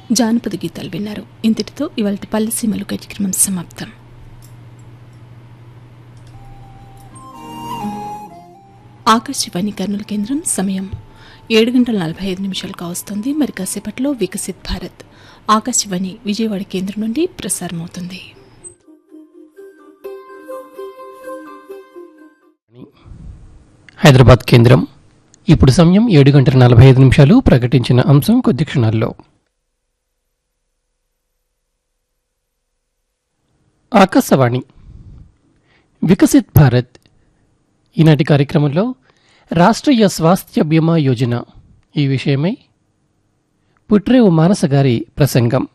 జానపద గీతాలు విన్నారు ఇంతటితో ఇవాళ పల్లెసీమలు కార్యక్రమం సమాప్తం ఆకాశవాణి కర్నూలు కేంద్రం సమయం ఏడు గంటల నలభై ఐదు నిమిషాలు కావస్తుంది మరి కాసేపట్లో వికసిత్ భారత్ ఆకాశవాణి విజయవాడ కేంద్రం నుండి ప్రసారమవుతుంది హైదరాబాద్ కేంద్రం ఇప్పుడు సమయం ఏడు గంటల నలభై ఐదు నిమిషాలు ప్రకటించిన అంశం కొద్ది క్షణాల్లో ఆకాశవాణి వికసిత్ భారత్ ఈనాటి కార్యక్రమంలో రాష్ట్రీయ స్వాస్థ్య బీమా యోజన ఈ విషయమై పుట్రేవు మానస గారి ప్రసంగం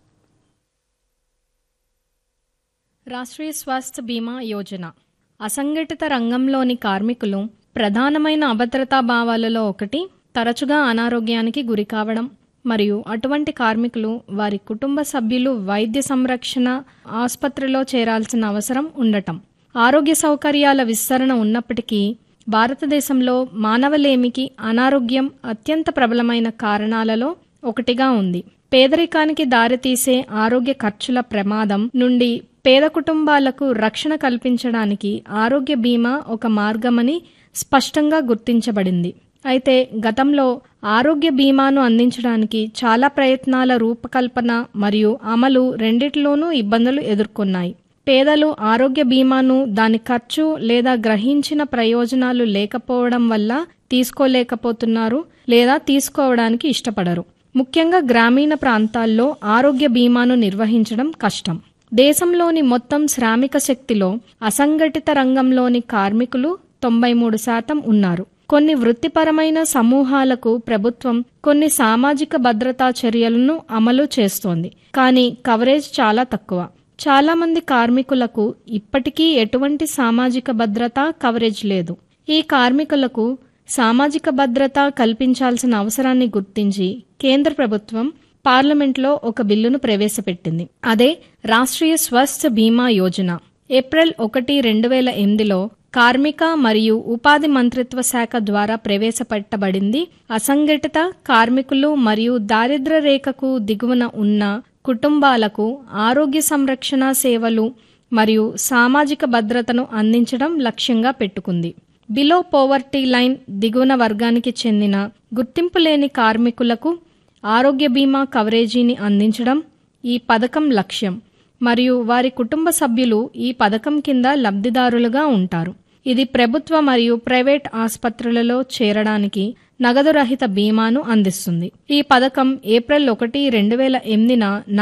రాష్ట్రీయ స్వాస్థ్య బీమా యోజన అసంఘటిత రంగంలోని కార్మికులు ప్రధానమైన అభద్రతా భావాలలో ఒకటి తరచుగా అనారోగ్యానికి గురి కావడం మరియు అటువంటి కార్మికులు వారి కుటుంబ సభ్యులు వైద్య సంరక్షణ ఆసుపత్రిలో చేరాల్సిన అవసరం ఉండటం ఆరోగ్య సౌకర్యాల విస్తరణ ఉన్నప్పటికీ భారతదేశంలో మానవలేమికి అనారోగ్యం అత్యంత ప్రబలమైన కారణాలలో ఒకటిగా ఉంది పేదరికానికి దారితీసే ఆరోగ్య ఖర్చుల ప్రమాదం నుండి పేద కుటుంబాలకు రక్షణ కల్పించడానికి ఆరోగ్య బీమా ఒక మార్గమని స్పష్టంగా గుర్తించబడింది అయితే గతంలో ఆరోగ్య బీమాను అందించడానికి చాలా ప్రయత్నాల రూపకల్పన మరియు అమలు రెండిటిలోనూ ఇబ్బందులు ఎదుర్కొన్నాయి పేదలు ఆరోగ్య బీమాను దాని ఖర్చు లేదా గ్రహించిన ప్రయోజనాలు లేకపోవడం వల్ల తీసుకోలేకపోతున్నారు లేదా తీసుకోవడానికి ఇష్టపడరు ముఖ్యంగా గ్రామీణ ప్రాంతాల్లో ఆరోగ్య బీమాను నిర్వహించడం కష్టం దేశంలోని మొత్తం శ్రామిక శక్తిలో అసంఘటిత రంగంలోని కార్మికులు తొంభై మూడు శాతం ఉన్నారు కొన్ని వృత్తిపరమైన సమూహాలకు ప్రభుత్వం కొన్ని సామాజిక భద్రతా చర్యలను అమలు చేస్తోంది కానీ కవరేజ్ చాలా తక్కువ చాలా మంది కార్మికులకు ఇప్పటికీ ఎటువంటి సామాజిక భద్రత కవరేజ్ లేదు ఈ కార్మికులకు సామాజిక భద్రత కల్పించాల్సిన అవసరాన్ని గుర్తించి కేంద్ర ప్రభుత్వం పార్లమెంట్లో ఒక బిల్లును ప్రవేశపెట్టింది అదే రాష్ట్రీయ స్వాస్థ్య బీమా యోజన ఏప్రిల్ ఒకటి రెండు వేల ఎనిమిదిలో కార్మిక మరియు ఉపాధి మంత్రిత్వ శాఖ ద్వారా ప్రవేశపెట్టబడింది అసంఘటిత కార్మికులు మరియు దారిద్ర్య రేఖకు దిగువన ఉన్న కుటుంబాలకు ఆరోగ్య సంరక్షణ సేవలు మరియు సామాజిక భద్రతను అందించడం లక్ష్యంగా పెట్టుకుంది బిలో పోవర్టీ లైన్ దిగువన వర్గానికి చెందిన గుర్తింపు లేని కార్మికులకు ఆరోగ్య బీమా కవరేజీని అందించడం ఈ పథకం లక్ష్యం మరియు వారి కుటుంబ సభ్యులు ఈ పథకం కింద లబ్ధిదారులుగా ఉంటారు ఇది ప్రభుత్వ మరియు ప్రైవేట్ ఆసుపత్రులలో చేరడానికి నగదు రహిత బీమాను అందిస్తుంది ఈ పథకం ఏప్రిల్ ఒకటి రెండు వేల ఎనిమిదిన